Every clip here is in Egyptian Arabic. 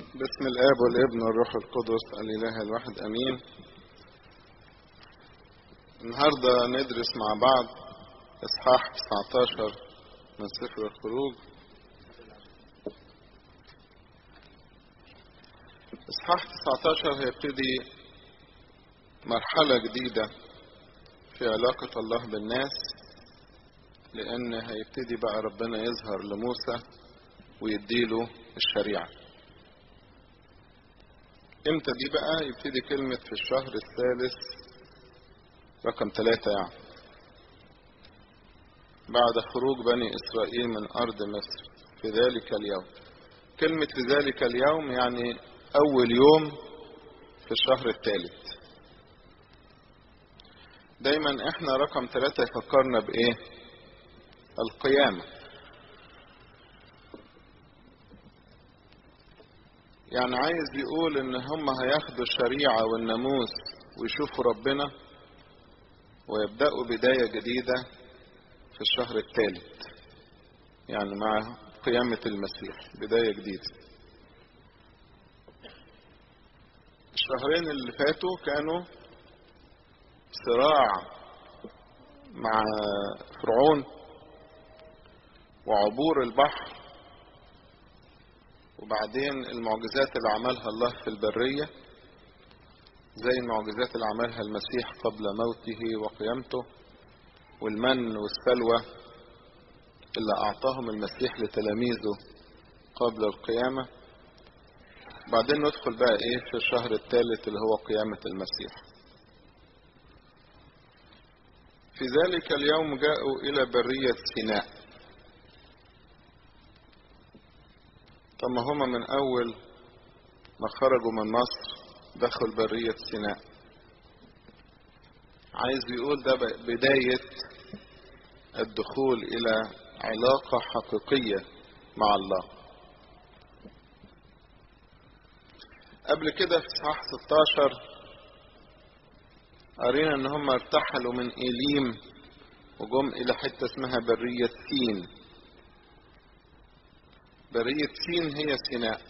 باسم الاب والابن والروح القدس الاله الواحد امين النهارده ندرس مع بعض اصحاح 19 من سفر الخروج اصحاح 19 هيبتدي مرحله جديده في علاقه الله بالناس لان هيبتدي بقى ربنا يظهر لموسى ويديله الشريعه امتى دي بقى يبتدي كلمة في الشهر الثالث رقم ثلاثة يعني بعد خروج بني إسرائيل من أرض مصر في ذلك اليوم كلمة في ذلك اليوم يعني أول يوم في الشهر الثالث دايما احنا رقم ثلاثة يفكرنا بإيه القيامة يعني عايز يقول ان هم هياخدوا الشريعة والناموس ويشوفوا ربنا ويبدأوا بداية جديدة في الشهر الثالث يعني مع قيامة المسيح بداية جديدة الشهرين اللي فاتوا كانوا صراع مع فرعون وعبور البحر وبعدين المعجزات اللي عملها الله في البرية زي المعجزات اللي عملها المسيح قبل موته وقيامته والمن والسلوى اللي أعطاهم المسيح لتلاميذه قبل القيامة بعدين ندخل بقى إيه في الشهر الثالث اللي هو قيامة المسيح في ذلك اليوم جاءوا إلى برية سيناء طب ما هما من أول ما خرجوا من مصر دخلوا برية سيناء عايز يقول ده بداية الدخول إلى علاقة حقيقية مع الله قبل كده في صحاح 16 قرينا ان هم ارتحلوا من إيليم وجم إلى حتة اسمها برية سين برية سين هي سيناء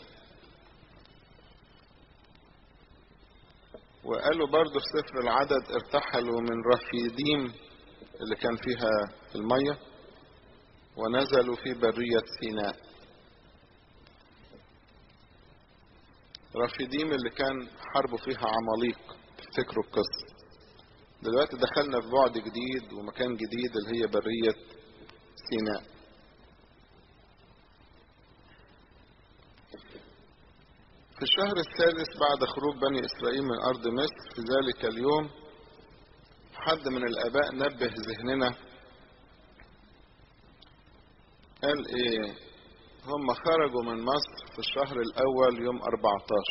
وقالوا برضو في سفر العدد ارتحلوا من رفيديم اللي كان فيها المية ونزلوا في برية سيناء رفيديم اللي كان حربوا فيها عماليق تفتكروا القصة دلوقتي دخلنا في بعد جديد ومكان جديد اللي هي برية سيناء في الشهر الثالث بعد خروج بني إسرائيل من أرض مصر في ذلك اليوم حد من الآباء نبه ذهننا قال إيه هم خرجوا من مصر في الشهر الأول يوم 14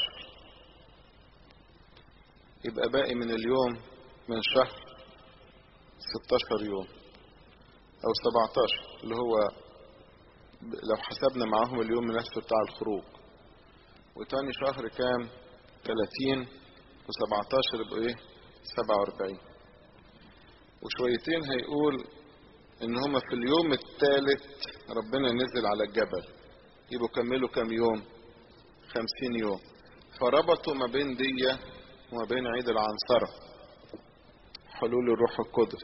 يبقى باقي من اليوم من شهر 16 يوم أو 17 اللي هو لو حسبنا معاهم اليوم نفسه بتاع الخروج وتاني شهر كام 30 و17 يبقوا ايه 47 وشويتين هيقول ان هما في اليوم الثالث ربنا نزل على الجبل يبقوا كملوا كام يوم 50 يوم فربطوا ما بين دية وما بين عيد العنصرة حلول الروح القدس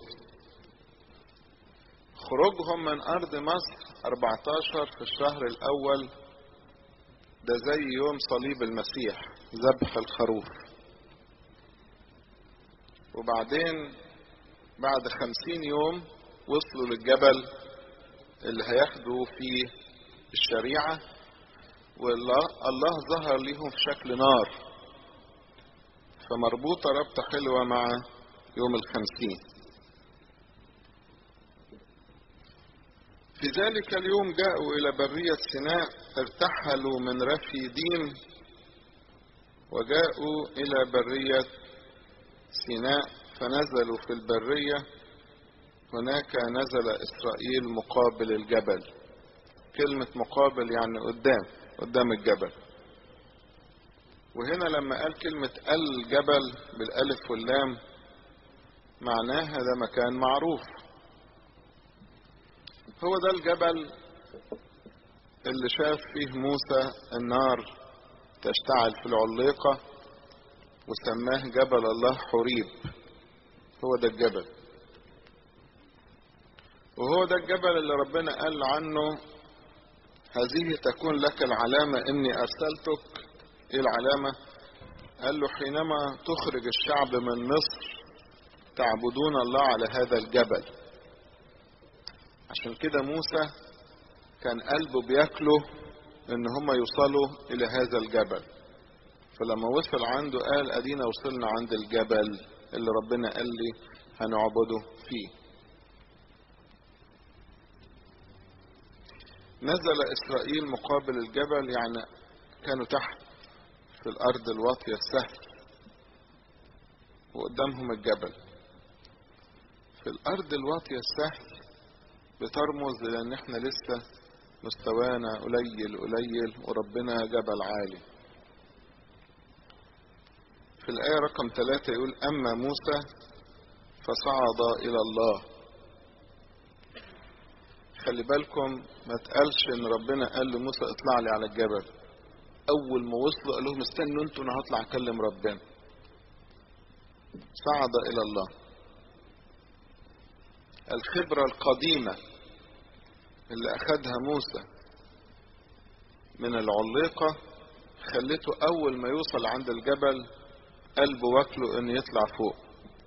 خروجهم من أرض مصر 14 في الشهر الأول ده زي يوم صليب المسيح ذبح الخروف وبعدين بعد خمسين يوم وصلوا للجبل اللي هياخدوا فيه الشريعة والله الله ظهر ليهم في شكل نار فمربوطة ربطة حلوة مع يوم الخمسين في ذلك اليوم جاءوا إلى برية سيناء ارتحلوا من رفيديم وجاءوا إلى برية سيناء فنزلوا في البرية هناك نزل إسرائيل مقابل الجبل كلمة مقابل يعني قدام قدام الجبل وهنا لما قال كلمة الجبل بالألف واللام معناها ده مكان معروف هو ده الجبل اللي شاف فيه موسى النار تشتعل في العليقة وسماه جبل الله حريب هو ده الجبل وهو ده الجبل اللي ربنا قال عنه هذه تكون لك العلامة إني أرسلتك إيه العلامة؟ قال له حينما تخرج الشعب من مصر تعبدون الله على هذا الجبل عشان كده موسى كان قلبه بياكله ان هم يوصلوا الى هذا الجبل فلما وصل عنده قال ادينا وصلنا عند الجبل اللي ربنا قال لي هنعبده فيه نزل اسرائيل مقابل الجبل يعني كانوا تحت في الارض الواطية السهل وقدامهم الجبل في الارض الواطية السهل بترمز لان احنا لسه مستوانا قليل قليل وربنا جبل عالي في الآية رقم ثلاثة يقول أما موسى فصعد إلى الله خلي بالكم ما تقالش إن ربنا قال لموسى اطلع لي على الجبل أول ما وصلوا قال لهم استنوا أنتوا أنا هطلع أكلم ربنا صعد إلى الله الخبرة القديمة اللي أخدها موسى من العليقة خلته أول ما يوصل عند الجبل قلبه واكله إن يطلع فوق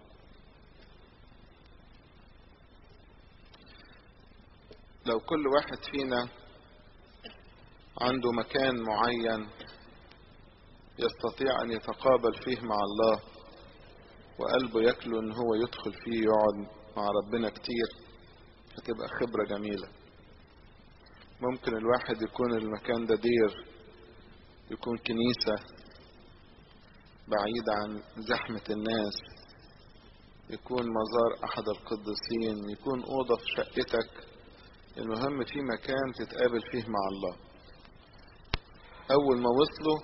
لو كل واحد فينا عنده مكان معين يستطيع أن يتقابل فيه مع الله وقلبه يكله إن هو يدخل فيه يقعد مع ربنا كتير هتبقى خبرة جميلة ممكن الواحد يكون المكان ده دير يكون كنيسة بعيدة عن زحمة الناس يكون مزار أحد القديسين يكون أوضة في شقتك المهم في مكان تتقابل فيه مع الله أول ما وصلوا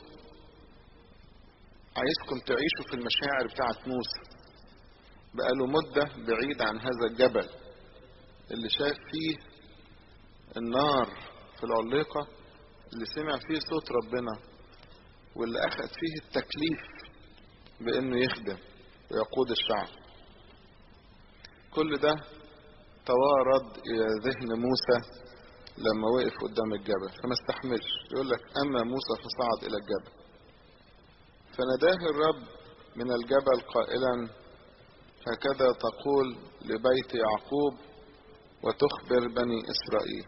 عايزكم تعيشوا في المشاعر بتاعت موسى بقاله مدة بعيد عن هذا الجبل اللي شاف فيه النار في العليقة اللي سمع فيه صوت ربنا واللي أخذ فيه التكليف بأنه يخدم ويقود الشعب كل ده توارد إلى ذهن موسى لما وقف قدام الجبل فما استحملش يقول لك أما موسى فصعد إلى الجبل فناداه الرب من الجبل قائلا هكذا تقول لبيت يعقوب وتخبر بني إسرائيل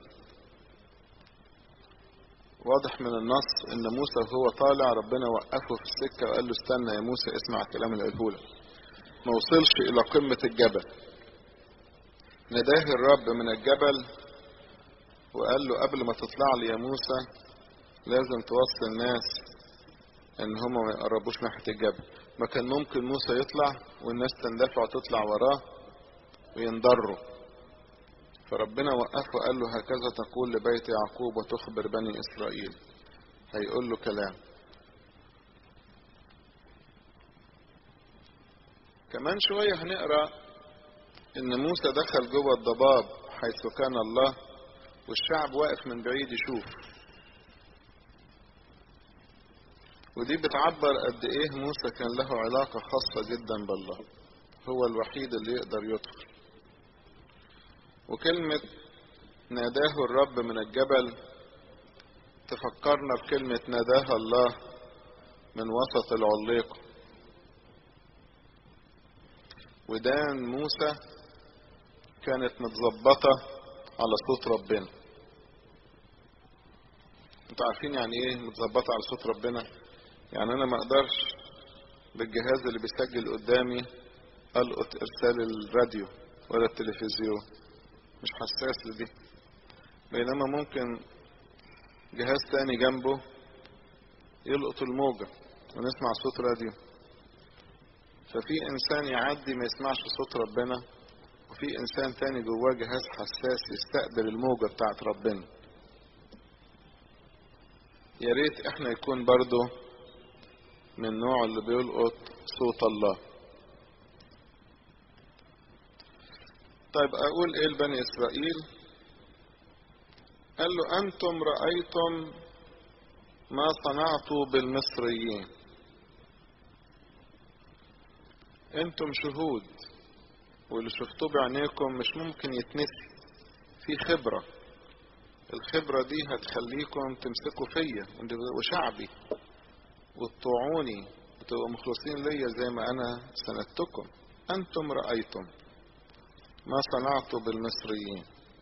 واضح من النص ان موسى وهو طالع ربنا وقفه في السكة وقال له استنى يا موسى اسمع الكلام اللي قاله لك ما وصلش الى قمة الجبل نداه الرب من الجبل وقال له قبل ما تطلع لي يا موسى لازم توصي الناس ان هم ما يقربوش ناحية الجبل ما كان ممكن موسى يطلع والناس تندفع وتطلع وراه وينضروا فربنا وقفه قال له هكذا تقول لبيت يعقوب وتخبر بني إسرائيل هيقول له كلام كمان شوية هنقرأ إن موسى دخل جوه الضباب حيث كان الله والشعب واقف من بعيد يشوف ودي بتعبر قد إيه موسى كان له علاقة خاصة جدا بالله هو الوحيد اللي يقدر يدخل وكلمة ناداه الرب من الجبل تفكرنا بكلمة ناداها الله من وسط العليقة ودان موسى كانت متظبطة على صوت ربنا انتوا عارفين يعني ايه متظبطة على صوت ربنا يعني انا ما اقدرش بالجهاز اللي بيسجل قدامي القط ارسال الراديو ولا التلفزيون مش حساس لدي بينما ممكن جهاز تاني جنبه يلقط الموجة ونسمع صوت راديو ففي انسان يعدي ما يسمعش صوت ربنا وفي انسان تاني جواه جهاز حساس يستقبل الموجة بتاعت ربنا يا ريت احنا يكون برضو من النوع اللي بيلقط صوت الله طيب اقول ايه لبني اسرائيل قال له انتم رايتم ما صنعت بالمصريين انتم شهود واللي شفتوه بعينيكم مش ممكن يتنسي في خبرة الخبرة دي هتخليكم تمسكوا فيا وشعبي وتطوعوني وتبقوا مخلصين ليا زي ما انا سندتكم انتم رأيتم ما صنعت بالمصريين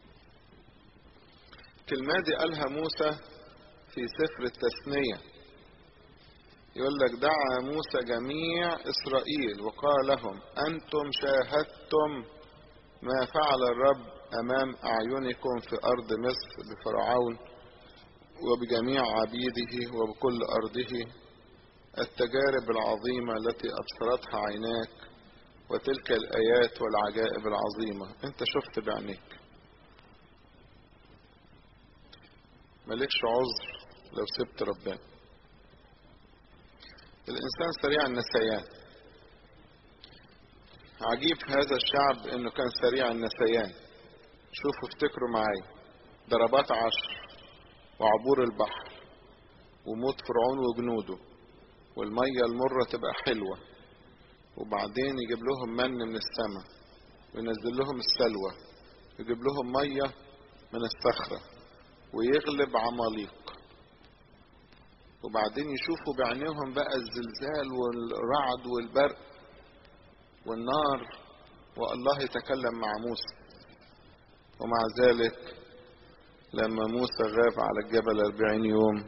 الكلمة دي قالها موسى في سفر التثنية يقول لك دعا موسى جميع إسرائيل وقال لهم أنتم شاهدتم ما فعل الرب أمام أعينكم في أرض مصر بفرعون وبجميع عبيده وبكل أرضه التجارب العظيمة التي أبصرتها عيناك وتلك الآيات والعجائب العظيمة أنت شفت بعينيك مالكش عذر لو سبت ربنا الإنسان سريع النسيان عجيب في هذا الشعب إنه كان سريع النسيان شوفوا افتكروا معايا ضربات عشر وعبور البحر وموت فرعون وجنوده والمية المرة تبقى حلوة وبعدين يجيب لهم من من السماء وينزل لهم السلوى يجيب لهم مية من الصخرة ويغلب عماليق وبعدين يشوفوا بعينيهم بقى الزلزال والرعد والبرق والنار والله يتكلم مع موسى ومع ذلك لما موسى غاب على الجبل أربعين يوم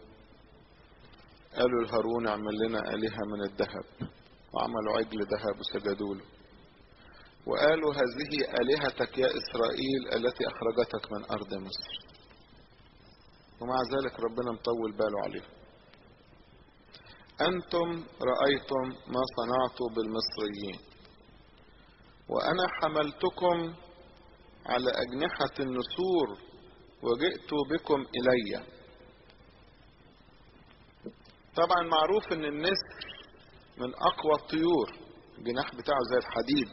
قالوا لهارون اعمل لنا آلهة من الذهب وعملوا عجل ذهب وسجدوا له وقالوا هذه آلهتك يا إسرائيل التي أخرجتك من أرض مصر ومع ذلك ربنا مطول باله عليهم أنتم رأيتم ما صنعت بالمصريين وأنا حملتكم على أجنحة النسور وجئت بكم إلي طبعا معروف ان النسر من اقوى الطيور الجناح بتاعه زي الحديد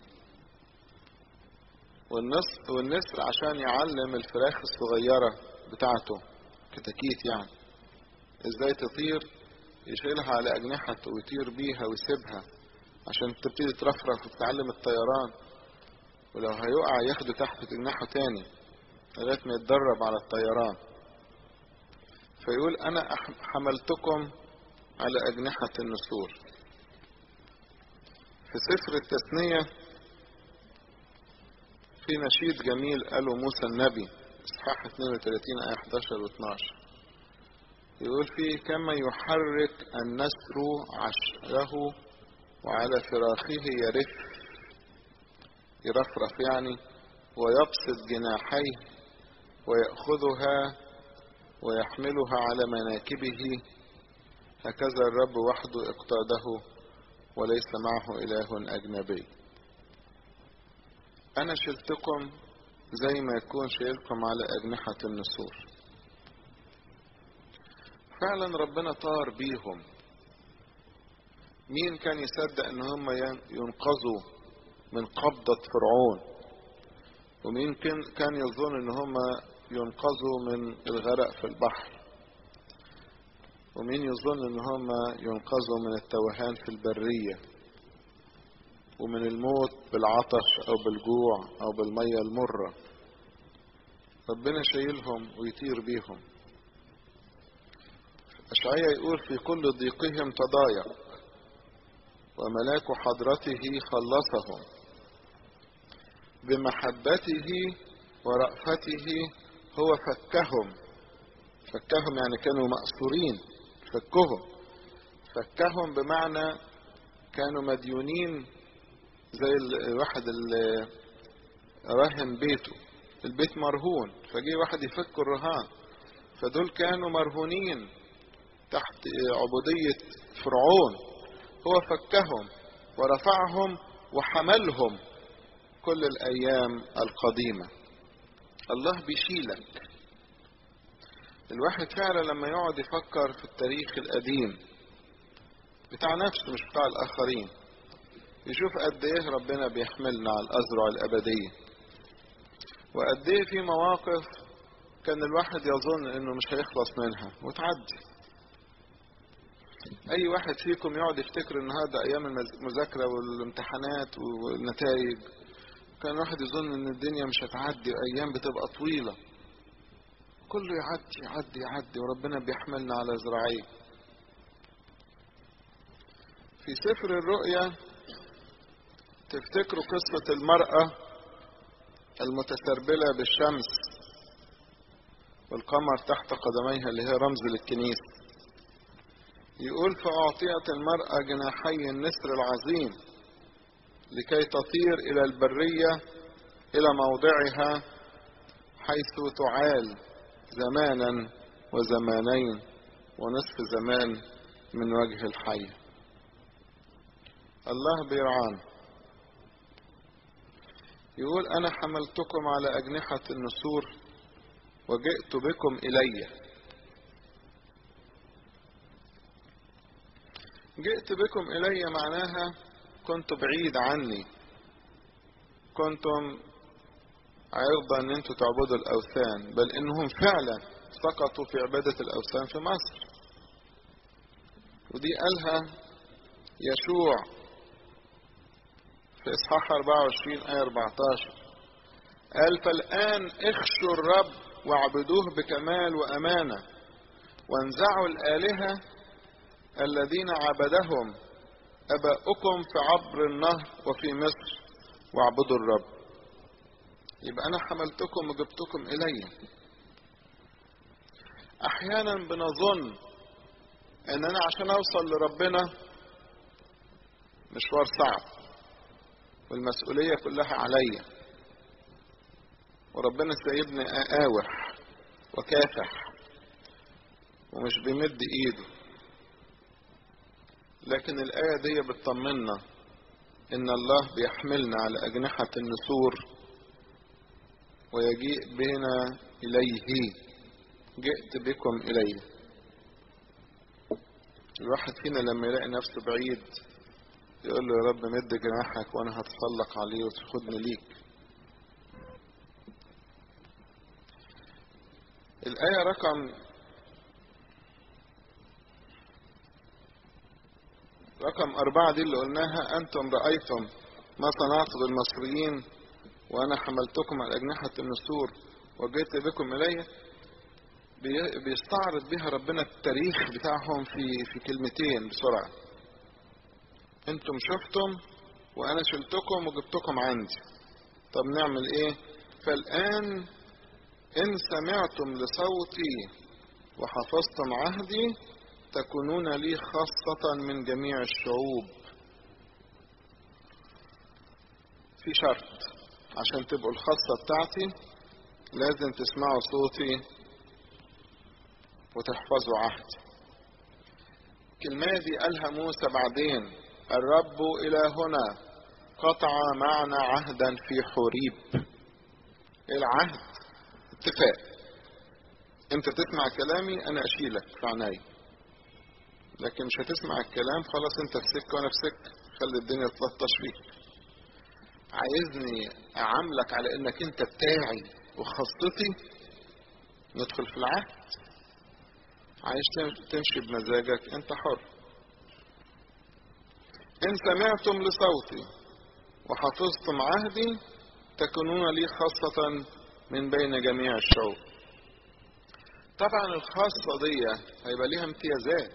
والنسر, والنسر عشان يعلم الفراخ الصغيرة بتاعته كتاكيت يعني ازاي تطير يشيلها على اجنحته ويطير بيها ويسيبها عشان تبتدي ترفرف وتتعلم الطيران ولو هيقع ياخده تحت جناحه تاني لغاية ما يتدرب على الطيران فيقول أنا حملتكم على أجنحة النسور في سفر التثنية في نشيد جميل قاله موسى النبي اصحاح 32 آية 11 و 12 يقول فيه كما يحرك النسر عشره وعلى فراخه يرف يرفرف يعني ويبسط جناحيه ويأخذها ويحملها على مناكبه هكذا الرب وحده اقتاده وليس معه إله أجنبي أنا شلتكم زي ما يكون شايلكم على أجنحة النسور فعلا ربنا طار بيهم مين كان يصدق ان هم ينقذوا من قبضة فرعون ومين كان يظن ان هم ينقذوا من الغرق في البحر ومين يظن ان هم ينقذوا من التوهان في البرية ومن الموت بالعطش او بالجوع او بالمية المرة ربنا شايلهم ويطير بيهم أشعيا يقول في كل ضيقهم تضايق وملاك حضرته خلصهم بمحبته ورأفته هو فكهم فكهم يعني كانوا مأسورين فكهم فكهم بمعنى كانوا مديونين زي الواحد اللي راهن بيته البيت مرهون فجي واحد يفك الرهان فدول كانوا مرهونين تحت عبودية فرعون هو فكهم ورفعهم وحملهم كل الأيام القديمة الله بيشيلك الواحد فعلا لما يقعد يفكر في التاريخ القديم بتاع نفسه مش بتاع الآخرين يشوف قد ايه ربنا بيحملنا على الأزرع الأبدية وقد ايه في مواقف كان الواحد يظن انه مش هيخلص منها وتعدي اي واحد فيكم يقعد يفتكر النهارده ايام المذاكره والامتحانات والنتائج كان الواحد يظن ان الدنيا مش هتعدي ايام بتبقى طويله كله يعدي يعدي يعدي وربنا بيحملنا على ذراعيه في سفر الرؤيا تفتكروا قصة المرأة المتسربلة بالشمس والقمر تحت قدميها اللي هي رمز للكنيسة يقول فأعطيت المرأة جناحي النسر العظيم لكي تطير إلى البرية إلى موضعها حيث تعال زمانا وزمانين ونصف زمان من وجه الحي الله بيرعانا يقول أنا حملتكم على أجنحة النسور وجئت بكم إلي جئت بكم إلي معناها كنت بعيد عني كنتم عرضة ان انتوا تعبدوا الاوثان بل انهم فعلا سقطوا في عبادة الاوثان في مصر ودي قالها يشوع في اصحاح 24 ايه 14 قال فالان اخشوا الرب واعبدوه بكمال وامانه وانزعوا الالهه الذين عبدهم اباؤكم في عبر النهر وفي مصر واعبدوا الرب يبقى انا حملتكم وجبتكم الي احيانا بنظن ان انا عشان اوصل لربنا مشوار صعب والمسؤولية كلها عليا وربنا سايبني اقاوح وكافح ومش بيمد ايده لكن الآية دي بتطمنا إن الله بيحملنا على أجنحة النسور ويجيء بنا إليه جئت بكم إليه الواحد فينا لما يلاقي نفسه بعيد يقول له يا رب مد جناحك وأنا هتسلق عليه وتاخدني ليك الآية رقم رقم أربعة دي اللي قلناها أنتم رأيتم ما صنعت بالمصريين وأنا حملتكم على أجنحة النسور وجئت بكم إلي بيستعرض بها ربنا التاريخ بتاعهم في في كلمتين بسرعة أنتم شفتم وأنا شلتكم وجبتكم عندي طب نعمل إيه؟ فالآن إن سمعتم لصوتي وحفظتم عهدي تكونون لي خاصة من جميع الشعوب في شرط عشان تبقوا الخاصة بتاعتي لازم تسمعوا صوتي وتحفظوا عهدي الكلمة دي قالها موسى بعدين الرب إلى هنا قطع معنا عهدا في حوريب العهد اتفاق انت تسمع كلامي انا اشيلك في عيني لكن مش هتسمع الكلام خلاص انت في سكه وانا في سكه خلي الدنيا تلطش فيك عايزني اعاملك على انك انت بتاعي وخاصتي ندخل في العهد عايز تمشي بمزاجك انت حر ان سمعتم لصوتي وحفظتم عهدي تكونون لي خاصة من بين جميع الشعوب طبعا الخاصة دي هيبقى ليها امتيازات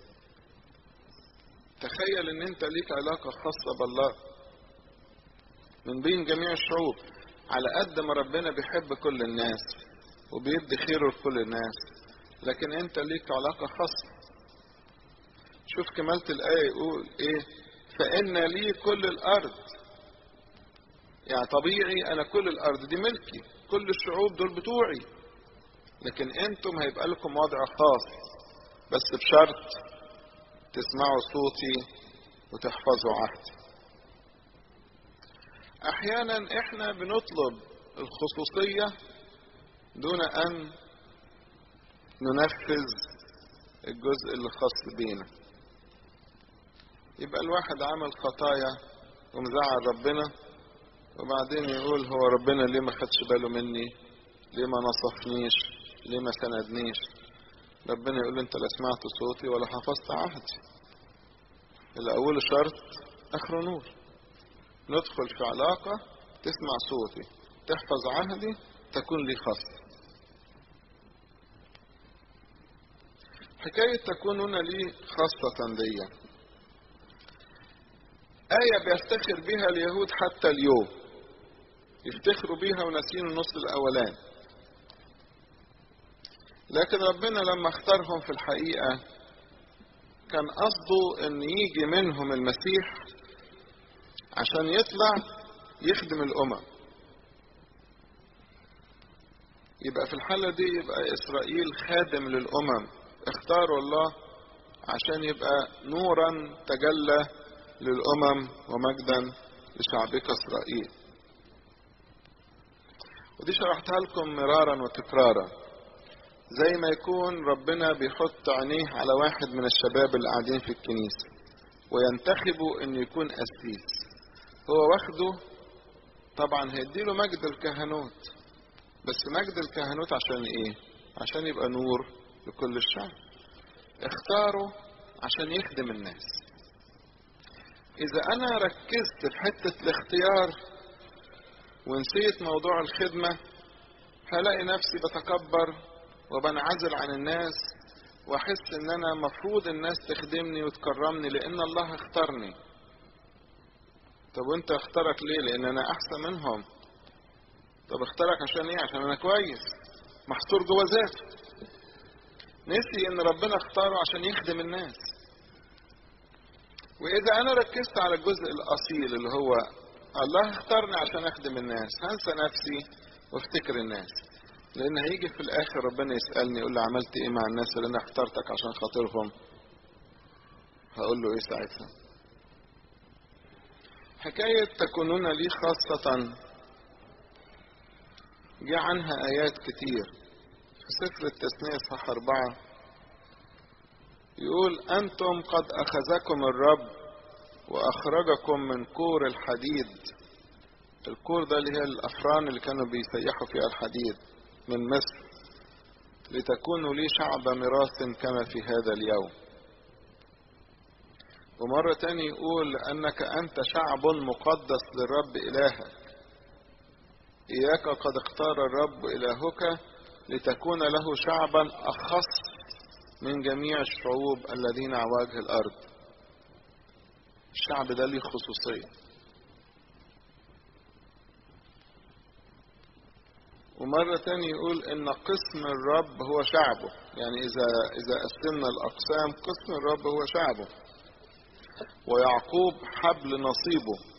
تخيل ان انت ليك علاقة خاصة بالله من بين جميع الشعوب على قد ما ربنا بيحب كل الناس وبيدي خيره لكل الناس لكن انت ليك علاقة خاصة شوف كمالة الآية يقول ايه فإن لي كل الأرض يعني طبيعي أنا كل الأرض دي ملكي كل الشعوب دول بتوعي لكن انتم هيبقى لكم وضع خاص بس بشرط تسمعوا صوتي وتحفظوا عهدي احيانا احنا بنطلب الخصوصية دون ان ننفذ الجزء اللي خاص بينا يبقى الواحد عمل خطايا ومزعل ربنا وبعدين يقول هو ربنا ليه ما خدش باله مني ليه ما نصفنيش ليه ما سندنيش ربنا يقول له انت لا سمعت صوتي ولا حفظت عهدي الأول شرط آخره نور ندخل في علاقة تسمع صوتي تحفظ عهدي تكون لي خاصة حكاية تكونون لي خاصة دي آية بيفتخر بها اليهود حتى اليوم يفتخروا بيها وناسين النص الأولاني لكن ربنا لما اختارهم في الحقيقة كان قصده ان يجي منهم المسيح عشان يطلع يخدم الامم يبقى في الحالة دي يبقى اسرائيل خادم للامم اختاروا الله عشان يبقى نورا تجلى للامم ومجدا لشعبك اسرائيل ودي شرحتها لكم مرارا وتكرارا زي ما يكون ربنا بيحط عينيه على واحد من الشباب اللي قاعدين في الكنيسة وينتخبه انه يكون قسيس هو واخده طبعا هيديله مجد الكهنوت بس مجد الكهنوت عشان ايه عشان يبقى نور لكل الشعب اختاره عشان يخدم الناس اذا انا ركزت في حتة الاختيار ونسيت موضوع الخدمة هلاقي نفسي بتكبر وبنعزل عن الناس واحس ان انا مفروض الناس تخدمني وتكرمني لان الله اختارني طب وانت اختارك ليه لان انا احسن منهم طب اختارك عشان ايه عشان انا كويس محصور جوه ذاته نسي ان ربنا اختاره عشان يخدم الناس واذا انا ركزت على الجزء الاصيل اللي هو الله اختارني عشان اخدم الناس هنسى نفسي وافتكر الناس لان هيجي في الاخر ربنا يسالني يقول لي عملت ايه مع الناس اللي انا اخترتك عشان خاطرهم هقول له ايه ساعتها حكاية تكونون لي خاصة جاء عنها آيات كتير في سفر التثنية صح أربعة يقول أنتم قد أخذكم الرب وأخرجكم من كور الحديد الكور ده اللي هي الأفران اللي كانوا بيسيحوا فيها الحديد من مصر لتكونوا لي شعب ميراث كما في هذا اليوم ومرة تاني يقول أنك أنت شعب مقدس للرب إلهك إياك قد اختار الرب إلهك لتكون له شعبا أخص من جميع الشعوب الذين على وجه الأرض الشعب ده ليه خصوصية ومرة تاني يقول إن قسم الرب هو شعبه يعني إذا إذا قسمنا الأقسام قسم الرب هو شعبه ويعقوب حبل نصيبه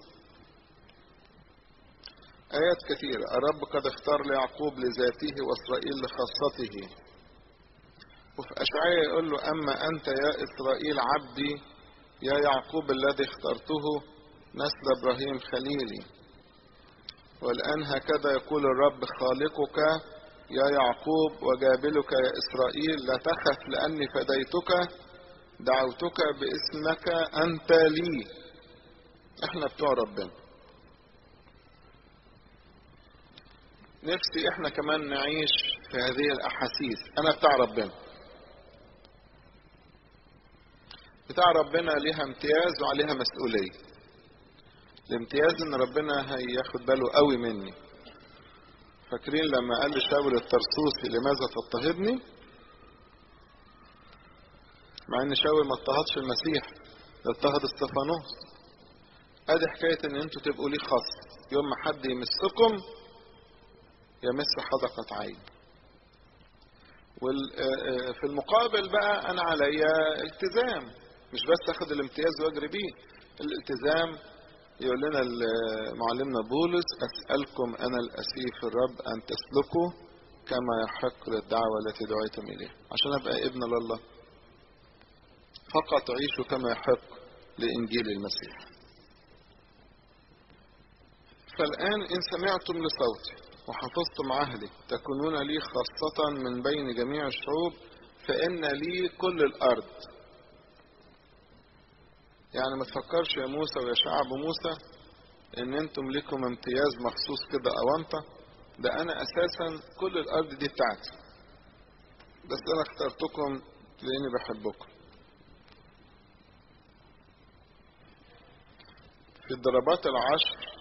آيات كثيرة الرب قد اختار ليعقوب لذاته وإسرائيل لخاصته وفي أشعياء يقول له أما أنت يا إسرائيل عبدي يا يعقوب الذي اخترته نسل إبراهيم خليلي والآن هكذا يقول الرب خالقك يا يعقوب وجابلك يا إسرائيل لا تخف لأني فديتك دعوتك باسمك أنت لي احنا بتوع ربنا نفسي احنا كمان نعيش في هذه الأحاسيس أنا بتاع ربنا بتاع ربنا ليها امتياز وعليها مسؤولية الامتياز ان ربنا هياخد باله قوي مني فاكرين لما قال لشاول الترسوسي لماذا تضطهدني مع ان شاول ما اضطهدش المسيح ده اضطهد استفانوس ادي حكاية ان انتوا تبقوا ليه خاص يوم ما حد يمسكم يمس حدقة عين وفي المقابل بقى انا عليا التزام مش بس اخد الامتياز واجري بيه الالتزام يقول لنا معلمنا بولس اسالكم انا الاسيف الرب ان تسلكوا كما يحق للدعوه التي دعيتم اليها عشان ابقى ابن لله فقط عيشوا كما يحق لانجيل المسيح فالان ان سمعتم لصوتي وحفظتم عهدي تكونون لي خاصة من بين جميع الشعوب فإن لي كل الأرض يعني ما تفكرش يا موسى ويا شعب موسى ان انتم لكم امتياز مخصوص كده اوانطة ده انا اساسا كل الارض دي بتاعتي بس انا اخترتكم لاني بحبكم في الضربات العشر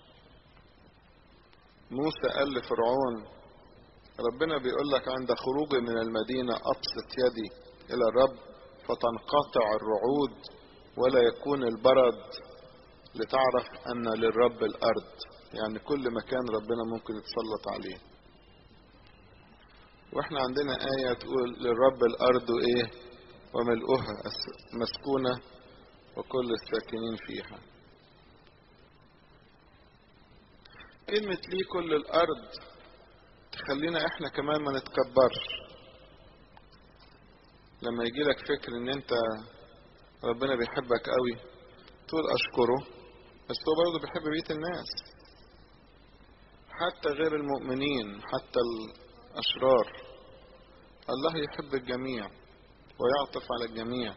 موسى قال لفرعون ربنا بيقول لك عند خروجي من المدينة أبسط يدي إلى الرب فتنقطع الرعود ولا يكون البرد لتعرف أن للرب الأرض يعني كل مكان ربنا ممكن يتسلط عليه واحنا عندنا آية تقول للرب الأرض إيه وملؤها مسكونة وكل الساكنين فيها كلمة ليه كل الأرض تخلينا احنا كمان ما نتكبرش لما يجي لك فكر ان انت ربنا بيحبك قوي تقول اشكره بس هو برضه بيحب بقية الناس حتى غير المؤمنين حتى الأشرار الله يحب الجميع ويعطف على الجميع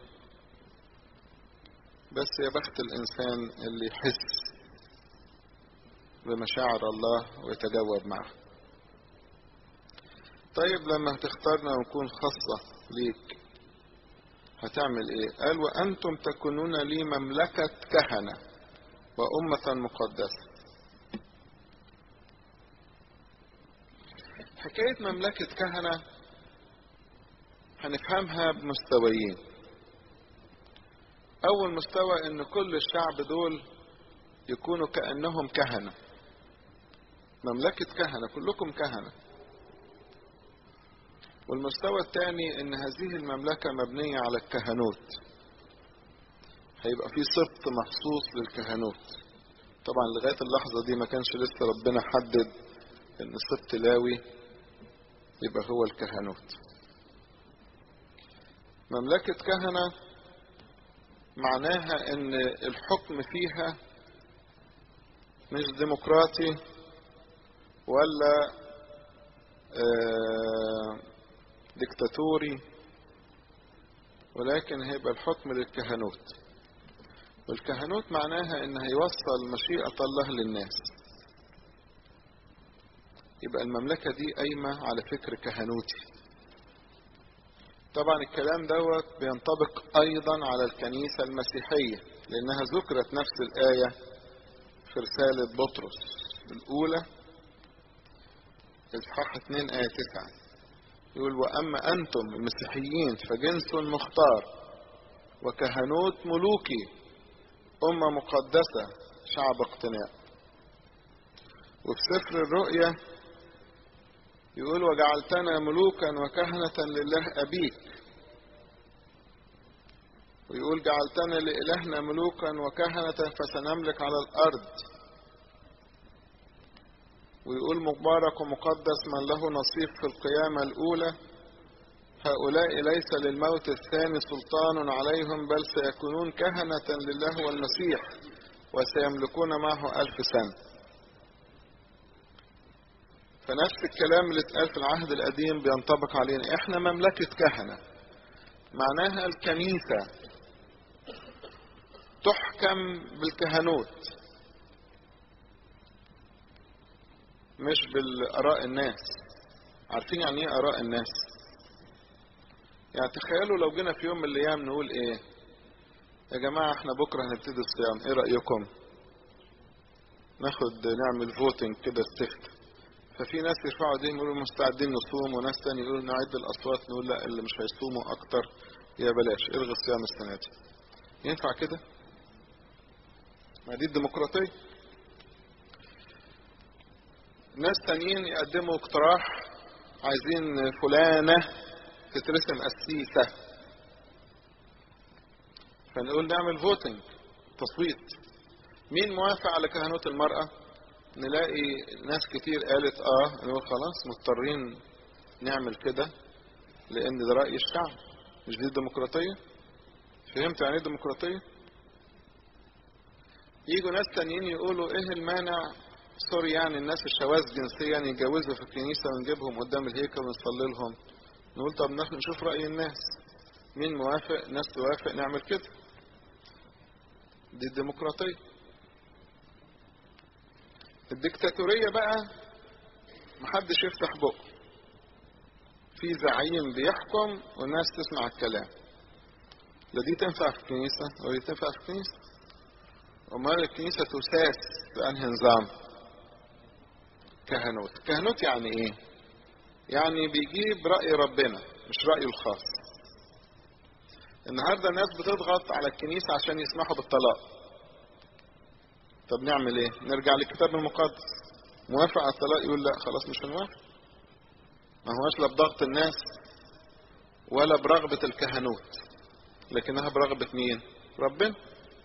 بس يا بخت الإنسان اللي يحس بمشاعر الله ويتجاوب معه طيب لما هتختارنا ونكون خاصة ليك هتعمل ايه قال وانتم تكونون لي مملكة كهنة وأمة مقدسة حكاية مملكة كهنة هنفهمها بمستويين أول مستوى إن كل الشعب دول يكونوا كأنهم كهنة مملكة كهنة كلكم كهنة والمستوى الثاني ان هذه المملكة مبنية على الكهنوت هيبقى في سبط مخصوص للكهنوت طبعا لغاية اللحظة دي ما كانش لسه ربنا حدد ان سبط لاوي يبقى هو الكهنوت مملكة كهنة معناها ان الحكم فيها مش ديمقراطي ولا آه ديكتاتوري ولكن هيبقى الحكم للكهنوت والكهنوت معناها ان هيوصل مشيئة الله للناس يبقى المملكة دي قايمة على فكر كهنوتي طبعا الكلام دوت بينطبق ايضا على الكنيسة المسيحية لانها ذكرت نفس الآية في رسالة بطرس الاولى اصحاح 2 آية 9 يقول وأما أنتم المسيحيين فجنس مختار وكهنوت ملوكي أمة مقدسة شعب اقتناء وفي سفر الرؤيا يقول وجعلتنا ملوكا وكهنة لله أبيك ويقول جعلتنا لإلهنا ملوكا وكهنة فسنملك على الأرض ويقول مبارك ومقدس من له نصيب في القيامة الأولى هؤلاء ليس للموت الثاني سلطان عليهم بل سيكونون كهنة لله والمسيح وسيملكون معه ألف سنة فنفس الكلام اللي اتقال في العهد القديم بينطبق علينا احنا مملكة كهنة معناها الكنيسة تحكم بالكهنوت مش بالآراء الناس عارفين يعني ايه آراء الناس يعني تخيلوا لو جينا في يوم من الأيام نقول ايه يا جماعة احنا بكرة هنبتدي الصيام ايه رأيكم ناخد نعمل فوتنج كده استفتاء ففي ناس يرفعوا ايديهم يقولوا مستعدين نصوم وناس تاني يقولوا نعد الاصوات نقول لا اللي مش هيصوموا اكتر يا بلاش الغي الصيام السنه دي ينفع كده ما دي الديمقراطيه ناس تانيين يقدموا اقتراح عايزين فلانة تترسم قسيسة فنقول نعمل فوتنج تصويت مين موافق على كهنوت المرأة نلاقي ناس كتير قالت اه نقول خلاص مضطرين نعمل كده لان ده رأي الشعب مش دي الديمقراطية فهمت يعني ايه ديمقراطية يجوا ناس تانيين يقولوا ايه المانع سوري يعني الناس الشواذ جنسيا يتجوزوا في الكنيسة ونجيبهم قدام الهيكل ونصلي لهم نقول طب نحن نشوف رأي الناس مين موافق ناس توافق نعمل كده دي الديمقراطية الديكتاتورية بقى محدش يفتح بقه في زعيم بيحكم والناس تسمع الكلام لا دي تنفع في الكنيسة ولا دي تنفع في الكنيسة أمال الكنيسة تساس بأنهي نظام كهنوت كهنوت يعني إيه يعني بيجيب رأي ربنا مش رأيه الخاص النهارده الناس بتضغط على الكنيسة عشان يسمحوا بالطلاق طب نعمل ايه نرجع للكتاب المقدس موافق على الطلاق يقول لا خلاص مش هنوافق ما هوش لا بضغط الناس ولا برغبة الكهنوت لكنها برغبة مين ربنا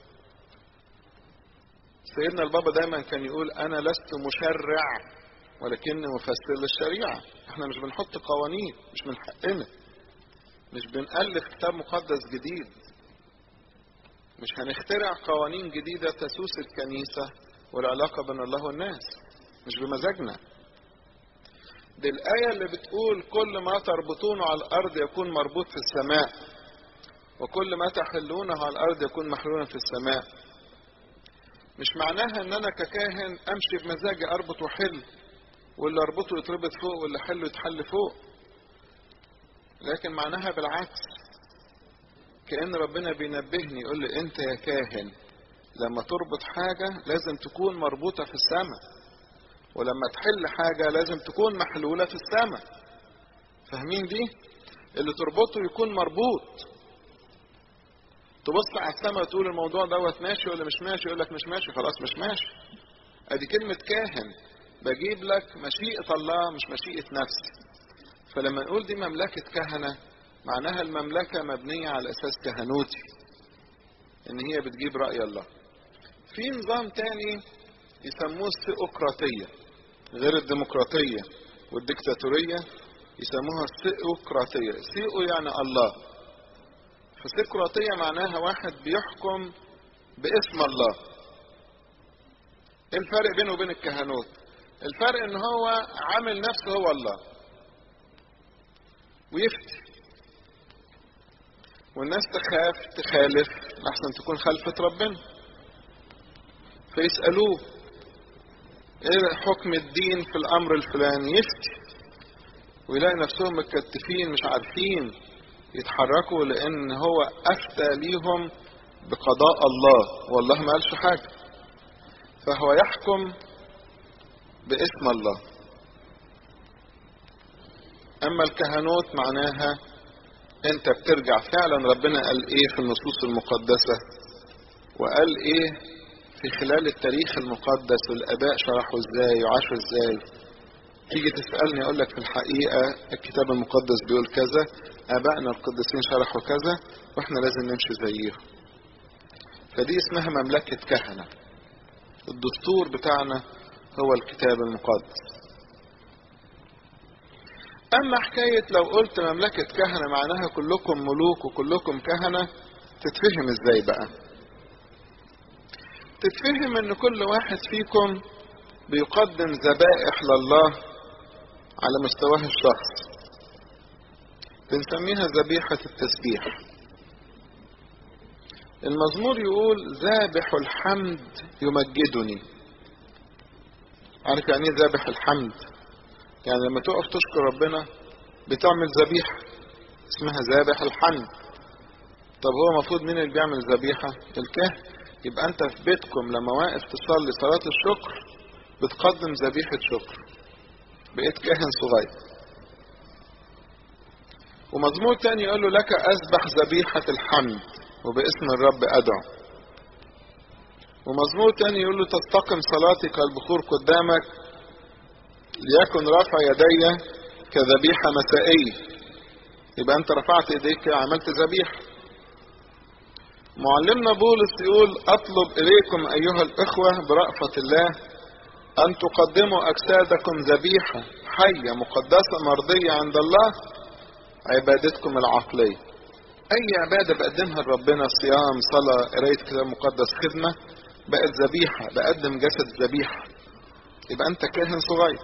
سيدنا البابا دايما كان يقول انا لست مشرع ولكني مفسر للشريعة احنا مش بنحط قوانين مش من حقنا مش بنألف كتاب مقدس جديد مش هنخترع قوانين جديدة تسوس الكنيسة والعلاقة بين الله والناس مش بمزاجنا دي الآية اللي بتقول كل ما تربطونه على الأرض يكون مربوط في السماء وكل ما تحلونه على الأرض يكون محلولا في السماء مش معناها ان انا ككاهن امشي بمزاجي اربط وحل واللي اربطه يتربط فوق واللي حله يتحل فوق لكن معناها بالعكس كأن ربنا بينبهني يقول لي انت يا كاهن لما تربط حاجة لازم تكون مربوطة في السماء ولما تحل حاجة لازم تكون محلولة في السماء فاهمين دي اللي تربطه يكون مربوط تبص على السماء وتقول الموضوع دوت ماشي ولا مش ماشي يقول لك مش ماشي خلاص مش ماشي ادي كلمة كاهن بجيب لك مشيئة الله مش مشيئة نفسي فلما نقول دي مملكة كهنة معناها المملكة مبنية على أساس كهنوتي إن هي بتجيب رأي الله في نظام تاني يسموه الثيوقراطية غير الديمقراطية والديكتاتورية يسموها الثيوقراطية ثيو يعني الله فالثيوقراطية معناها واحد بيحكم باسم الله ايه الفرق بينه وبين الكهنوت الفرق ان هو عامل نفسه هو الله ويفتي والناس تخاف تخالف احسن تكون خلفة ربنا فيسألوه ايه حكم الدين في الامر الفلاني يفتي ويلاقي نفسهم متكتفين مش عارفين يتحركوا لان هو افتى ليهم بقضاء الله والله ما قالش حاجة فهو يحكم باسم الله اما الكهنوت معناها انت بترجع فعلا ربنا قال ايه في النصوص المقدسة وقال ايه في خلال التاريخ المقدس والاباء شرحوا ازاي وعاشوا ازاي تيجي تسألني اقول لك في الحقيقة الكتاب المقدس بيقول كذا ابائنا القديسين شرحوا كذا واحنا لازم نمشي زيهم فدي اسمها مملكة كهنة الدستور بتاعنا هو الكتاب المقدس اما حكاية لو قلت مملكة كهنة معناها كلكم ملوك وكلكم كهنة تتفهم ازاي بقى تتفهم ان كل واحد فيكم بيقدم ذبائح لله على مستواه الشخص بنسميها ذبيحة التسبيح المزمور يقول ذابح الحمد يمجدني عارف يعني ايه ذابح الحمد يعني لما تقف تشكر ربنا بتعمل ذبيحة اسمها ذابح الحمد طب هو المفروض مين اللي بيعمل ذبيحة الكاهن يبقى انت في بيتكم لما واقف تصلي صلاة الشكر بتقدم ذبيحة شكر بقيت كاهن صغير ومزمور تاني يقول له لك أذبح ذبيحة الحمد وباسم الرب أدعو ومزمور تاني يقول له تستقم صلاتي كالبخور قدامك ليكن رفع يدي كذبيحة مسائية يبقى انت رفعت ايديك عملت ذبيحة معلمنا بولس يقول اطلب اليكم ايها الاخوة برأفة الله ان تقدموا اجسادكم ذبيحة حية مقدسة مرضية عند الله عبادتكم العقلية اي عبادة بقدمها لربنا صيام صلاة قراية كتاب مقدس خدمة بقت ذبيحة بقدم جسد ذبيحة يبقى انت كاهن صغير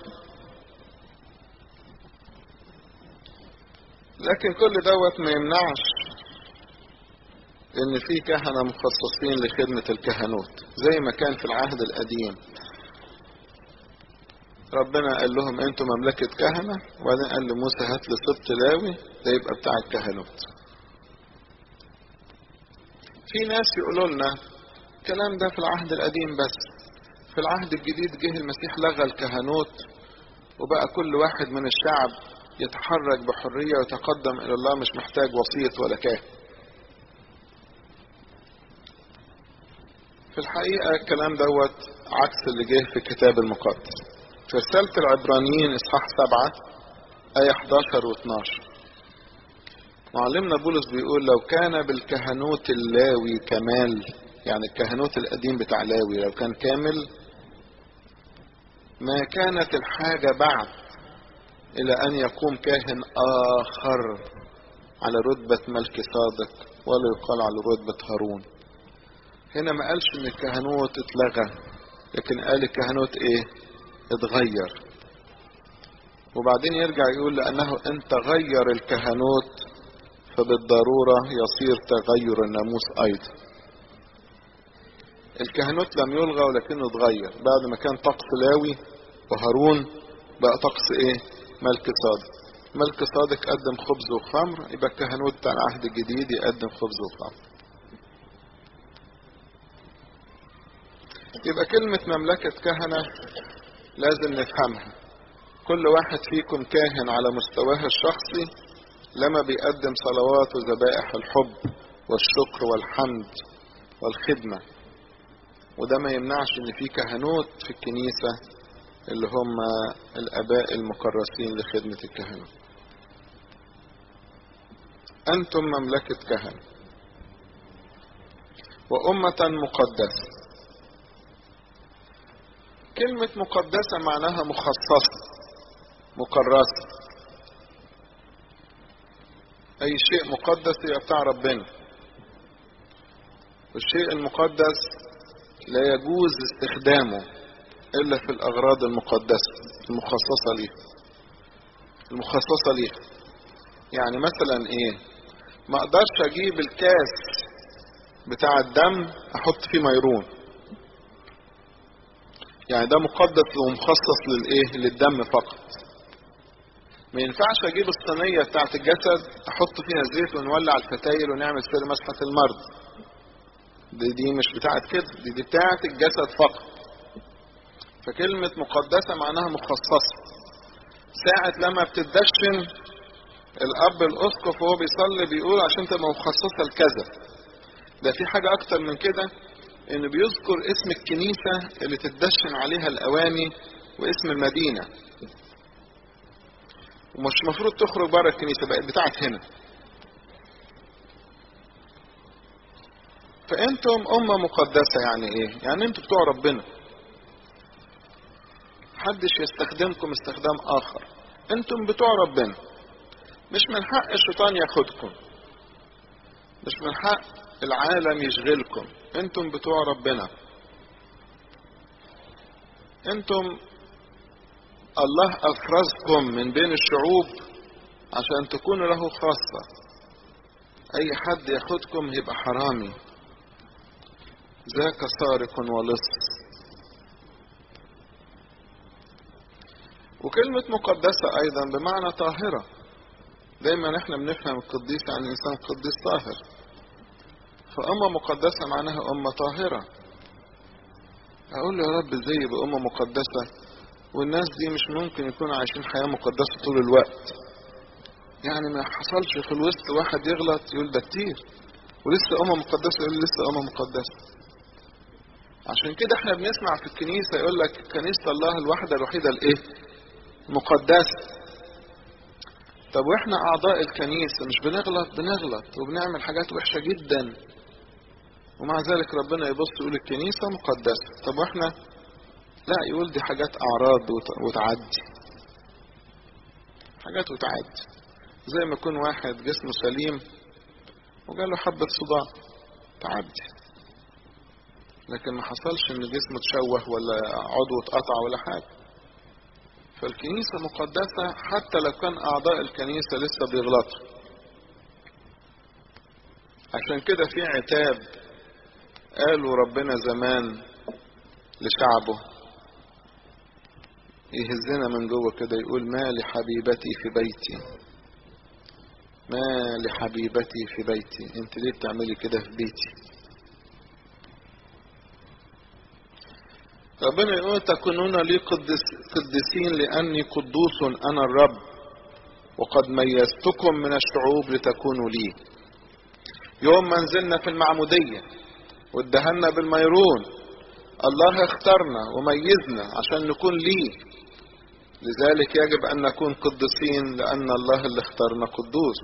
لكن كل دوت ما يمنعش ان في كهنة مخصصين لخدمة الكهنوت زي ما كان في العهد القديم ربنا قال لهم انتوا مملكة كهنة وبعدين قال لموسى هات لي سبط لاوي ده يبقى بتاع الكهنوت في ناس يقولوا لنا الكلام ده في العهد القديم بس في العهد الجديد جه المسيح لغى الكهنوت وبقى كل واحد من الشعب يتحرك بحرية ويتقدم إلى الله مش محتاج وسيط ولا كاهن في الحقيقة الكلام دوت عكس اللي جه في الكتاب المقدس في رسالة العبرانيين إصحاح سبعة آية 11 و 12 معلمنا بولس بيقول لو كان بالكهنوت اللاوي كمال يعني الكهنوت القديم بتاع لاوي لو كان كامل ما كانت الحاجة بعد إلى أن يقوم كاهن آخر على رتبة ملك صادق ولا يقال على رتبة هارون هنا ما قالش إن الكهنوت اتلغى لكن قال الكهنوت إيه اتغير وبعدين يرجع يقول لأنه إن تغير الكهنوت فبالضرورة يصير تغير الناموس أيضا الكهنوت لم يلغى ولكنه اتغير بعد ما كان طقس لاوي وهارون بقى طقس ايه ملك صادق ملك صادق قدم خبز وخمر يبقى الكهنوت بتاع العهد الجديد يقدم خبز وخمر يبقى كلمة مملكة كهنة لازم نفهمها كل واحد فيكم كاهن على مستواه الشخصي لما بيقدم صلوات وذبائح الحب والشكر والحمد والخدمة وده ما يمنعش ان في كهنوت في الكنيسة اللي هم الاباء المكرسين لخدمة الكهنة انتم مملكة كهنة وامة مقدسة كلمة مقدسة معناها مخصصة مكرسة اي شيء مقدس يبقى بتاع ربنا والشيء المقدس لا يجوز استخدامه الا في الاغراض المقدسه المخصصه ليه المخصصه ليه يعني مثلا ايه ما اقدرش اجيب الكاس بتاع الدم احط فيه ميرون يعني ده مقدس ومخصص للايه للدم فقط ما ينفعش اجيب الصينيه بتاعت الجسد احط فيها زيت ونولع الفتايل ونعمل سر مسحه المرض دي, دي مش بتاعت كده دي, دي بتاعت الجسد فقط فكلمة مقدسة معناها مخصصة ساعة لما بتدشن الأب الأسقف وهو بيصلي بيقول عشان تبقى مخصصة لكذا ده في حاجة أكتر من كده إنه بيذكر اسم الكنيسة اللي تدشن عليها الأواني واسم المدينة ومش المفروض تخرج بره الكنيسة بقت بتاعت هنا فانتم امة مقدسة يعني ايه يعني انتم بتوع ربنا محدش يستخدمكم استخدام اخر انتم بتوع ربنا مش من حق الشيطان ياخدكم مش من حق العالم يشغلكم انتم بتوع ربنا انتم الله افرزكم من بين الشعوب عشان تكونوا له خاصة اي حد ياخدكم يبقى حرامي ذاك سارق ولص وكلمة مقدسة أيضا بمعنى طاهرة دايما احنا بنفهم القديس يعني إنسان قديس طاهر فأمة مقدسة معناها أمة طاهرة أقول له يا رب ازاي يبقى أمة مقدسة والناس دي مش ممكن يكونوا عايشين حياة مقدسة طول الوقت يعني ما حصلش في الوسط واحد يغلط يقول ده كتير ولسه أمة مقدسة يقول لسه أمة مقدسة عشان كده احنا بنسمع في الكنيسة يقول لك كنيسة الله الواحدة الوحيدة الايه مقدسة طب واحنا اعضاء الكنيسة مش بنغلط بنغلط وبنعمل حاجات وحشة جدا ومع ذلك ربنا يبص يقول الكنيسة مقدسة طب واحنا لا يقول دي حاجات اعراض وتعدي حاجات وتعدي زي ما يكون واحد جسمه سليم وجاله حبة صداع تعدي لكن ما حصلش ان جسمه تشوه ولا عضو اتقطع ولا حاجة فالكنيسة مقدسة حتى لو كان أعضاء الكنيسة لسه بيغلطوا عشان كده في عتاب قالوا ربنا زمان لشعبه يهزنا من جوه كده يقول ما لحبيبتي في بيتي ما لحبيبتي في بيتي انت ليه بتعملي كده في بيتي ربنا يقول تكونون لي قدس قدسين لأني قدوس أنا الرب وقد ميزتكم من الشعوب لتكونوا لي يوم ما نزلنا في المعمودية وادهنا بالميرون الله اختارنا وميزنا عشان نكون ليه لذلك يجب أن نكون قدسين لأن الله اللي اختارنا قدوس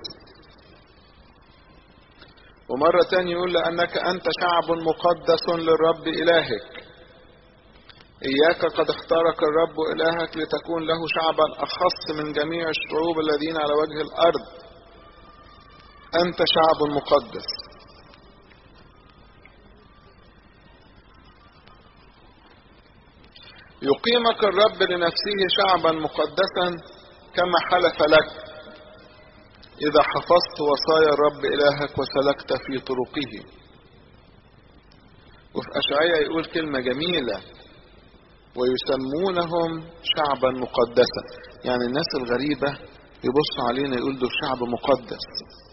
ومرة تانية يقول لأنك أنت شعب مقدس للرب إلهك إياك قد اختارك الرب إلهك لتكون له شعبا أخص من جميع الشعوب الذين على وجه الأرض أنت شعب مقدس يقيمك الرب لنفسه شعبا مقدسا كما حلف لك إذا حفظت وصايا الرب إلهك وسلكت في طرقه وفي أشعية يقول كلمة جميلة ويسمونهم شعبا مقدسا يعني الناس الغريبة يبصوا علينا يقول ده شعب مقدس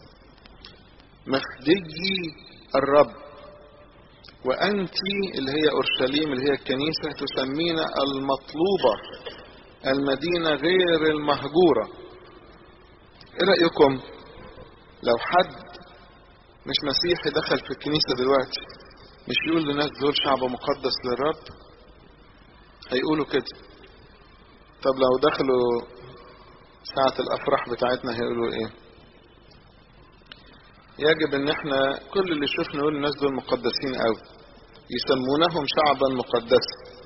مخدجي الرب وأنت اللي هي أورشليم اللي هي الكنيسة تسمين المطلوبة المدينة غير المهجورة إيه رأيكم لو حد مش مسيحي دخل في الكنيسة دلوقتي مش يقول للناس دول شعب مقدس للرب هيقولوا كده طب لو دخلوا ساعة الأفراح بتاعتنا هيقولوا إيه يجب ان احنا كل اللي شفنا نقول الناس دول مقدسين قوي يسمونهم شعبا مقدسا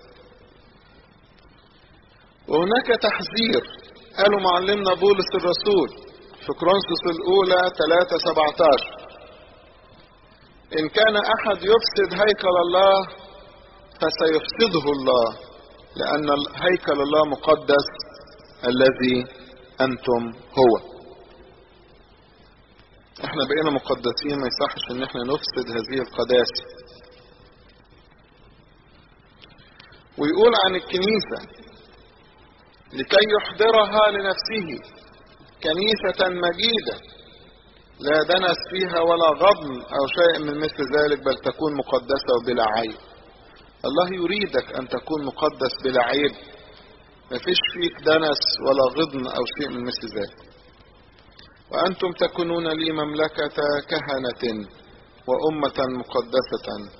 وهناك تحذير قالوا معلمنا بولس الرسول في كرونسوس الاولى 3 17 ان كان احد يفسد هيكل الله فسيفسده الله لان هيكل الله مقدس الذي انتم هو احنا بقينا مقدسين ما يصحش ان احنا نفسد هذه القداسة ويقول عن الكنيسة لكي يحضرها لنفسه كنيسة مجيدة لا دنس فيها ولا غضن او شيء من مثل ذلك بل تكون مقدسة وبلا عيب الله يريدك ان تكون مقدس بلا عيب مفيش فيك دنس ولا غضن او شيء من مثل ذلك وأنتم تكونون لي مملكة كهنة وأمة مقدسة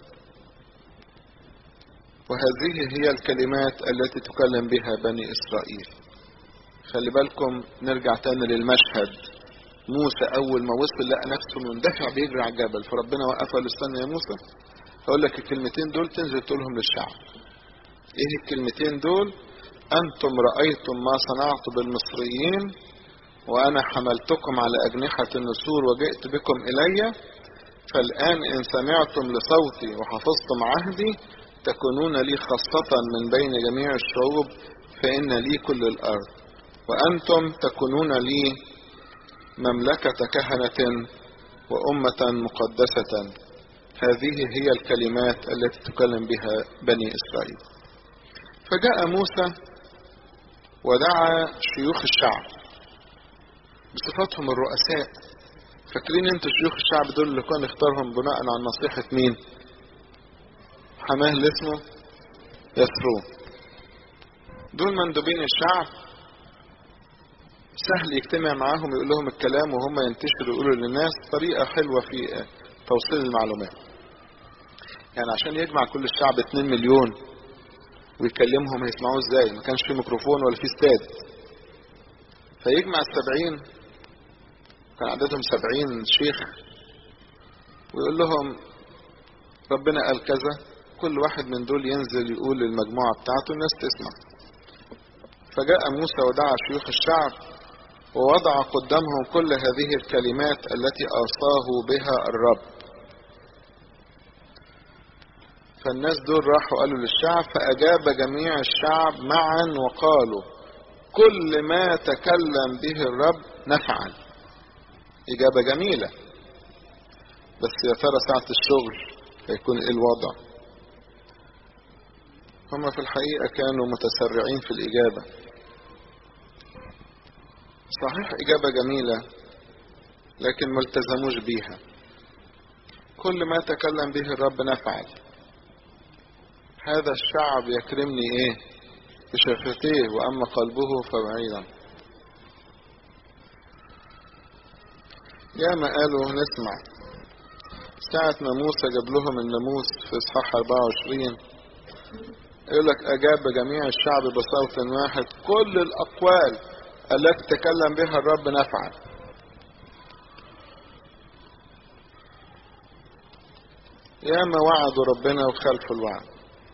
وهذه هي الكلمات التي تكلم بها بني إسرائيل خلي بالكم نرجع تاني للمشهد موسى أول ما وصل لقى نفسه مندفع بيجري على الجبل فربنا وقفه قال له استنى يا موسى هقول لك الكلمتين دول تنزل تقولهم للشعب ايه الكلمتين دول انتم رأيتم ما صنعت بالمصريين وأنا حملتكم على أجنحة النسور وجئت بكم إلي فالآن إن سمعتم لصوتي وحفظتم عهدي تكونون لي خاصة من بين جميع الشعوب فإن لي كل الأرض وأنتم تكونون لي مملكة كهنة وأمة مقدسة هذه هي الكلمات التي تكلم بها بني إسرائيل فجاء موسى ودعا شيوخ الشعب بصفاتهم الرؤساء فاكرين انتوا شيوخ الشعب دول اللي كان اختارهم بناء على نصيحة مين حماه اللي اسمه يسرون دول مندوبين الشعب سهل يجتمع معاهم يقول لهم الكلام وهم ينتشروا يقولوا للناس طريقة حلوة في توصيل المعلومات يعني عشان يجمع كل الشعب 2 مليون ويكلمهم هيسمعوه ازاي ما كانش في ميكروفون ولا في استاد فيجمع السبعين كان عددهم سبعين شيخ ويقول لهم ربنا قال كذا كل واحد من دول ينزل يقول للمجموعة بتاعته الناس تسمع فجاء موسى ودعا شيوخ الشعب ووضع قدامهم كل هذه الكلمات التي أوصاه بها الرب فالناس دول راحوا قالوا للشعب فأجاب جميع الشعب معا وقالوا كل ما تكلم به الرب نفعل إجابة جميلة بس يا ترى ساعة الشغل هيكون إيه الوضع هم في الحقيقة كانوا متسرعين في الإجابة صحيح إجابة جميلة لكن ما التزموش بيها كل ما تكلم به الرب نفعل هذا الشعب يكرمني ايه بشفتيه واما قلبه فبعيدا يا ما قالوا نسمع ساعة ما موسى جاب لهم الناموس في اصحاح 24 يقول لك اجاب جميع الشعب بصوت واحد كل الاقوال التي تكلم بها الرب نفعل يا ما وعدوا ربنا وخلفوا الوعد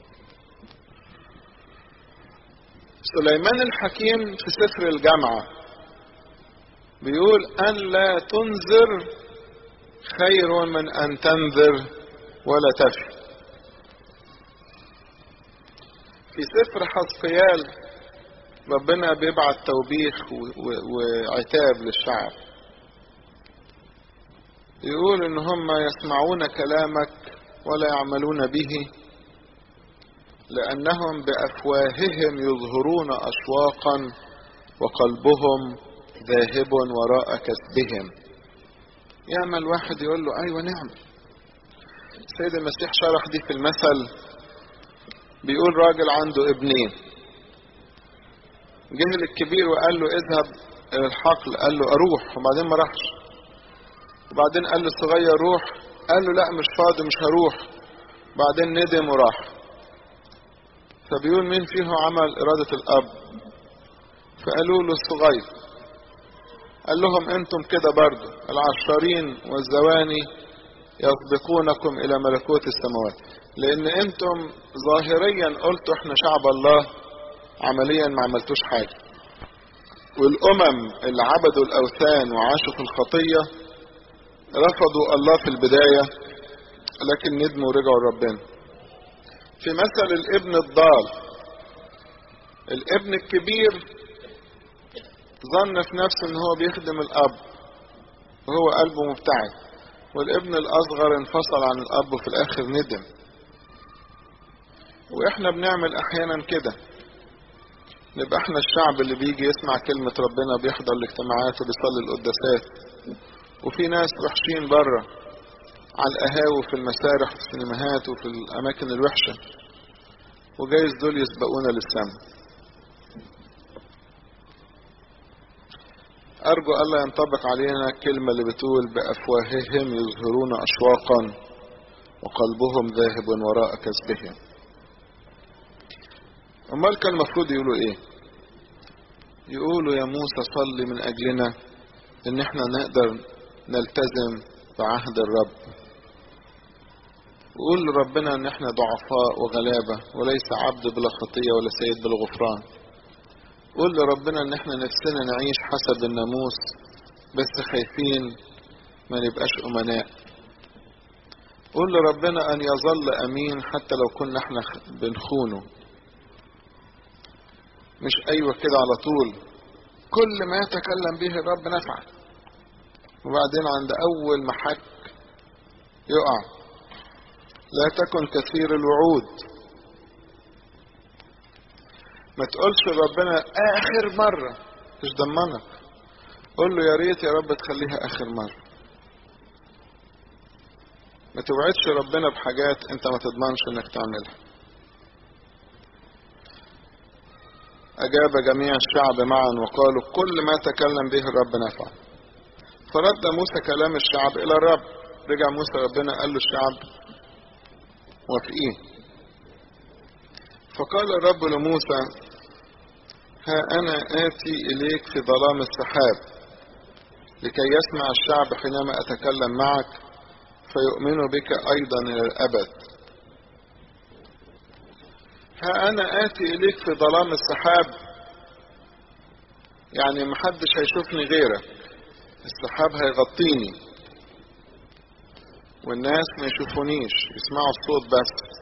سليمان الحكيم في سفر الجامعة بيقول أن لا تنذر خير من أن تنذر ولا تفي في سفر حسقيال ربنا بيبعت توبيخ وعتاب للشعب يقول ان هم يسمعون كلامك ولا يعملون به لأنهم بأفواههم يظهرون أشواقا وقلبهم ذاهب وراء كسبهم يعمل واحد يقول له أيوة نعمل السيد المسيح شرح دي في المثل بيقول راجل عنده ابنين جه للكبير وقال له اذهب الى الحقل قال له اروح وبعدين ما راحش وبعدين قال له الصغير روح قال له لا مش فاضي مش هروح بعدين ندم وراح فبيقول مين فيهم عمل إرادة الأب فقالوا له الصغير قال لهم انتم كده برضو العشارين والزواني يسبقونكم إلى ملكوت السماوات لأن انتم ظاهريا قلتوا احنا شعب الله عمليا ما عملتوش حاجة والأمم اللي عبدوا الأوثان وعاشوا في الخطية رفضوا الله في البداية لكن ندموا ورجعوا لربنا في مثل الابن الضال الابن الكبير ظن في نفسه ان هو بيخدم الاب وهو قلبه مبتعد والابن الاصغر انفصل عن الاب وفي الاخر ندم واحنا بنعمل احيانا كده نبقى احنا الشعب اللي بيجي يسمع كلمة ربنا بيحضر الاجتماعات وبيصلي القداسات وفي ناس وحشين بره على القهاوي في المسارح وفي السينماهات وفي الأماكن الوحشة وجايز دول يسبقونا للسماء أرجو ألا ينطبق علينا الكلمة اللي بتقول بأفواههم يظهرون أشواقا وقلبهم ذاهب وراء كسبهم أمال كان المفروض يقولوا إيه يقولوا يا موسى صلي من أجلنا إن إحنا نقدر نلتزم بعهد الرب وقول لربنا ان احنا ضعفاء وغلابة وليس عبد بلا خطية ولا سيد بلا غفران قول لربنا ان احنا نفسنا نعيش حسب الناموس بس خايفين ما نبقاش امناء قول لربنا ان يظل امين حتى لو كنا احنا بنخونه مش ايوه كده على طول كل ما يتكلم به الرب نفعل وبعدين عند اول محك يقع لا تكن كثير الوعود ما تقولش ربنا اخر مرة مش ضمنك قول له يا ريت يا رب تخليها اخر مرة ما توعدش ربنا بحاجات انت ما تضمنش انك تعملها اجاب جميع الشعب معا وقالوا كل ما تكلم به الرب نفع فرد موسى كلام الشعب الى الرب رجع موسى ربنا قال له الشعب موافقين فقال الرب لموسى ها أنا آتي إليك في ظلام السحاب لكي يسمع الشعب حينما أتكلم معك فيؤمنوا بك أيضا إلى الأبد ها أنا آتي إليك في ظلام السحاب يعني محدش هيشوفني غيرك السحاب هيغطيني والناس ما يشوفونيش يسمعوا الصوت بس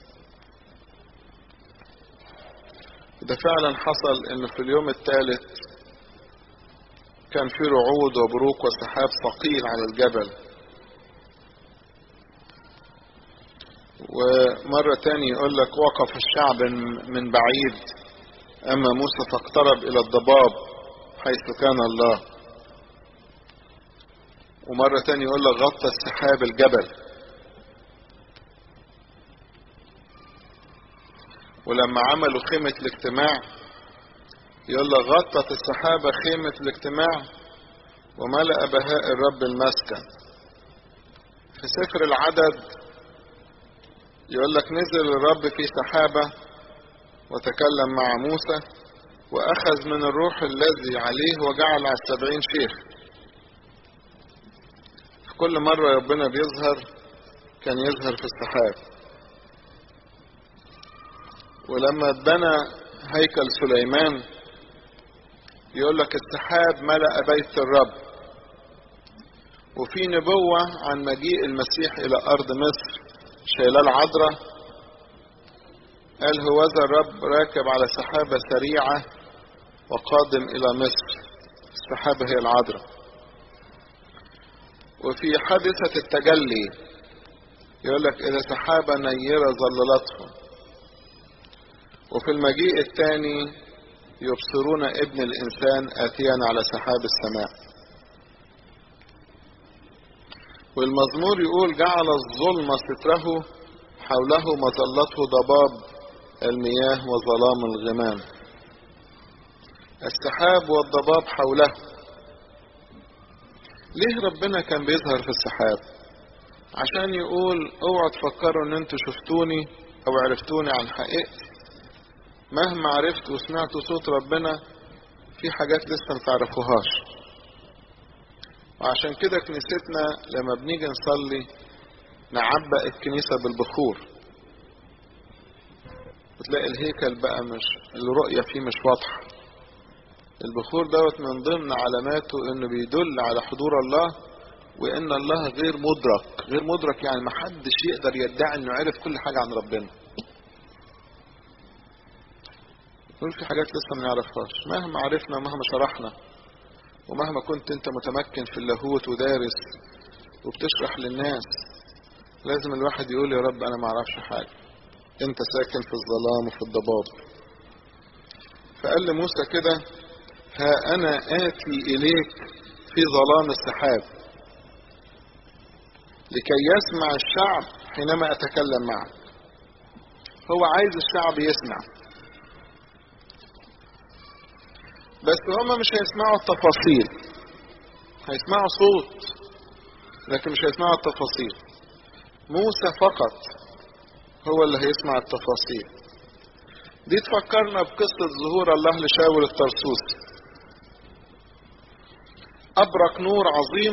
ده فعلا حصل ان في اليوم الثالث كان في رعود وبروق وسحاب ثقيل على الجبل ومرة تاني يقول لك وقف الشعب من بعيد أما موسى فاقترب إلى الضباب حيث كان الله ومرة تاني يقول لك غطى السحاب الجبل ولما عملوا خيمة الاجتماع يقول لك غطت السحابة خيمة الاجتماع وملأ بهاء الرب المسكن في سفر العدد يقول لك نزل الرب في سحابة وتكلم مع موسى وأخذ من الروح الذي عليه وجعل على السبعين شيخ في كل مرة ربنا بيظهر كان يظهر في السحاب ولما اتبنى هيكل سليمان يقول لك السحاب ملأ بيت الرب وفي نبوة عن مجيء المسيح إلى أرض مصر شايلاه العذراء قال هوذا الرب راكب على سحابة سريعة وقادم إلى مصر السحابة هي العذراء وفي حادثة التجلي يقول لك إذا سحابة نيرة ظللتهم وفي المجيء الثاني يبصرون ابن الإنسان آتيا على سحاب السماء والمزمور يقول جعل الظلم ستره حوله مظلته ضباب المياه وظلام الغمام السحاب والضباب حوله ليه ربنا كان بيظهر في السحاب عشان يقول اوعوا تفكروا ان انتوا شفتوني او عرفتوني عن حقيقتي مهما عرفت وسمعت صوت ربنا في حاجات لسه ما تعرفوهاش وعشان كده كنيستنا لما بنيجي نصلي نعبق الكنيسة بالبخور وتلاقي الهيكل بقى مش الرؤية فيه مش واضحة البخور دوت من ضمن علاماته انه بيدل على حضور الله وان الله غير مدرك غير مدرك يعني محدش يقدر يدعي انه عرف كل حاجة عن ربنا يقول في حاجات لسه ما نعرفهاش مهما عرفنا ومهما شرحنا ومهما كنت انت متمكن في اللاهوت ودارس وبتشرح للناس لازم الواحد يقول يا رب انا ما اعرفش حاجه انت ساكن في الظلام وفي الضباب فقال لموسى كده ها انا اتي اليك في ظلام السحاب لكي يسمع الشعب حينما اتكلم معك هو عايز الشعب يسمع بس هما مش هيسمعوا التفاصيل هيسمعوا صوت لكن مش هيسمعوا التفاصيل موسى فقط هو اللي هيسمع التفاصيل دي تفكرنا بقصة ظهور الله لشاول الطرسوسي أبرق نور عظيم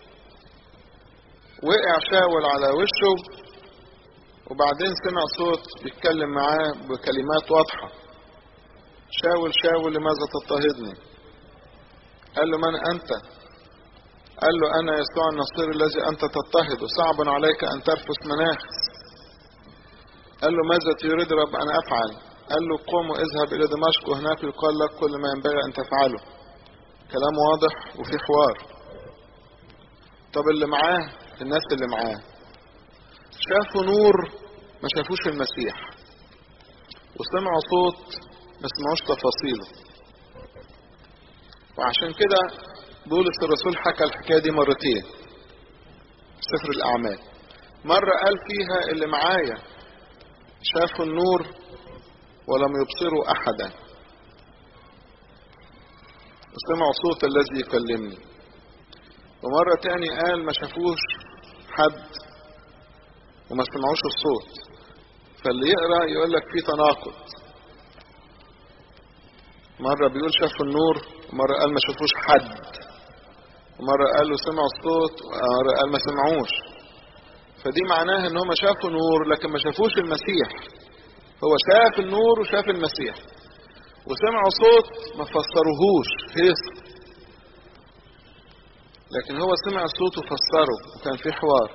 وقع شاول على وشه وبعدين سمع صوت بيتكلم معاه بكلمات واضحة شاول شاول لماذا تضطهدني قال له من أنت قال له أنا يسوع النصير الذي أنت تضطهد وصعب عليك أن ترفس مناخس قال له ماذا تريد رب أن أفعل قال له قم واذهب إلى دمشق وهناك يقال لك كل ما ينبغي أن تفعله كلام واضح وفي حوار طب اللي معاه الناس اللي معاه شافوا نور ما شافوش المسيح وسمعوا صوت ما سمعوش تفاصيله وعشان كده بولس الرسول حكى الحكايه دي مرتين سفر الاعمال مره قال فيها اللي معايا شافوا النور ولم يبصروا احدا وسمعوا صوت الذي يكلمني ومره تاني قال ما شافوش حد وما سمعوش الصوت فاللي يقرا يقول لك في تناقض مرة بيقول شافوا النور ومرة قال ما شافوش حد ومرة قال له سمعوا الصوت ومرة قال ما سمعوش فدي معناها ان هم شافوا نور لكن ما شافوش المسيح هو شاف النور وشاف المسيح وسمعوا صوت ما فسروهوش هيص لكن هو سمع الصوت وفسره وكان في حوار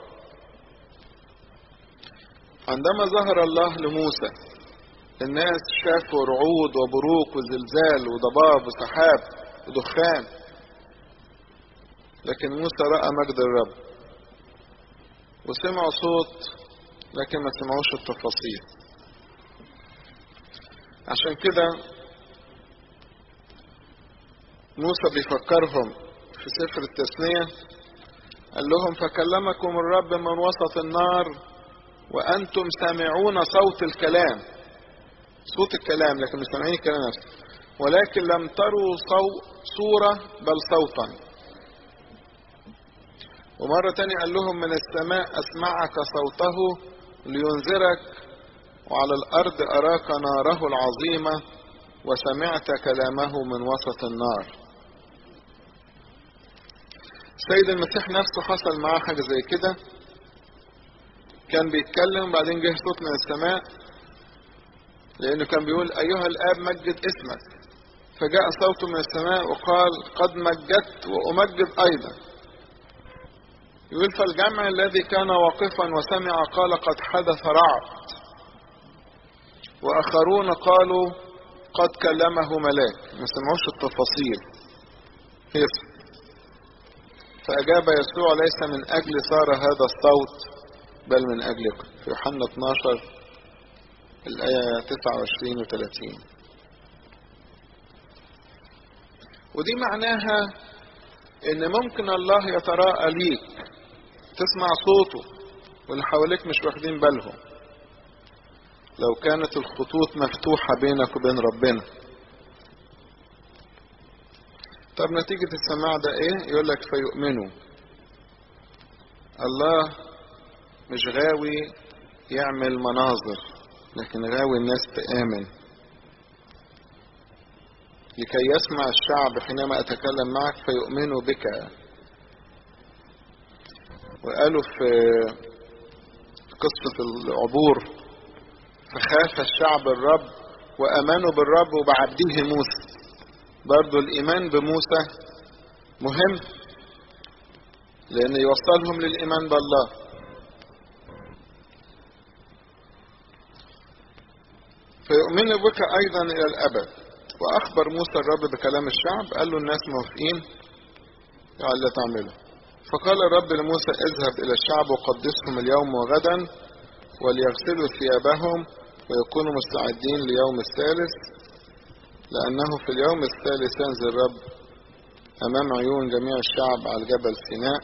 عندما ظهر الله لموسى الناس شافوا رعود وبروق وزلزال وضباب وسحاب ودخان لكن موسى رأى مجد الرب وسمعوا صوت لكن ما سمعوش التفاصيل عشان كده موسى بيفكرهم في سفر التثنية قال لهم فكلمكم الرب من وسط النار وأنتم سامعون صوت الكلام صوت الكلام لكن مش سامعين الكلام نفسه ولكن لم تروا صو صورة بل صوتا ومرة تانية قال لهم من السماء أسمعك صوته لينذرك وعلى الأرض أراك ناره العظيمة وسمعت كلامه من وسط النار السيد المسيح نفسه حصل معاه حاجة زي كده كان بيتكلم بعدين جه صوت من السماء لأنه كان بيقول أيها الآب مجد اسمك فجاء صوت من السماء وقال قد مجدت وأمجد أيضا يقول فالجمع الذي كان واقفا وسمع قال قد حدث رعد وآخرون قالوا قد كلمه ملاك ما سمعوش التفاصيل يسمع فأجاب يسوع ليس من أجل صار هذا الصوت بل من أجلكم في يوحنا 12 الآية 29 و 30 ودي معناها إن ممكن الله يتراءى ليك تسمع صوته واللي حواليك مش واخدين بالهم لو كانت الخطوط مفتوحة بينك وبين ربنا طب نتيجة السماع ده ايه يقول لك فيؤمنوا الله مش غاوي يعمل مناظر لكن غاوي الناس تآمن لكي يسمع الشعب حينما أتكلم معك فيؤمنوا بك وقالوا في قصة العبور فخاف الشعب الرب وأمنوا بالرب وبعبده موسى برضو الإيمان بموسى مهم لأن يوصلهم للإيمان بالله فيؤمن بك أيضا إلى الأبد وأخبر موسى الرب بكلام الشعب قال له الناس موافقين قال لا تعمله فقال الرب لموسى اذهب إلى الشعب وقدسهم اليوم وغدا وليغسلوا ثيابهم ويكونوا مستعدين ليوم الثالث لأنه في اليوم الثالث ينزل الرب أمام عيون جميع الشعب على جبل سيناء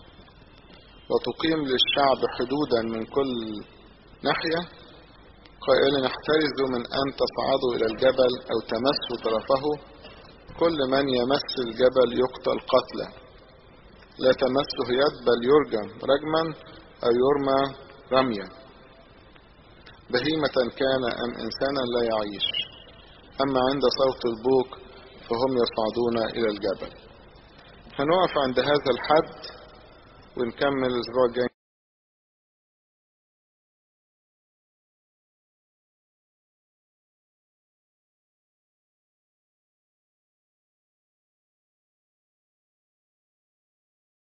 وتقيم للشعب حدودا من كل ناحية قائلا احترزوا من أن تصعدوا إلى الجبل أو تمسوا طرفه كل من يمس الجبل يقتل قتلا لا تمسه يد بل يرجم رجما أو يرمى رميا بهيمة كان أم إنسانا لا يعيش أما عند صوت البوق فهم يصعدون إلى الجبل هنقف عند هذا الحد ونكمل الأسبوع الجاي